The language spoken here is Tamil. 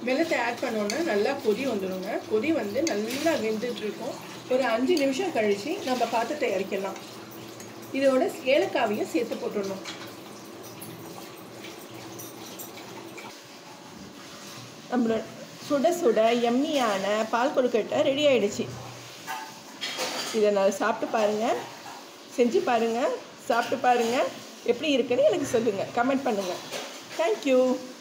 வெள்ளத்தை ஆட் பண்ணோன்னா நல்லா கொதி வந்துடுங்க கொதி வந்து நல்லா வெந்துட்டு இருக்கும் ஒரு அஞ்சு நிமிஷம் கழித்து நம்ம பாத்திரத்தை இறக்கிடலாம் இதோட ஏலக்காவையும் சேர்த்து போட்டுடணும் நம்மளோட சுட சுட எம்மியான பால் கொழுக்கட்டை ரெடி ஆயிடுச்சு இதை நான் சாப்பிட்டு பாருங்கள் செஞ்சு பாருங்கள் சாப்பிட்டு பாருங்கள் எப்படி இருக்குன்னு எனக்கு சொல்லுங்கள் கமெண்ட் பண்ணுங்கள் தேங்க்யூ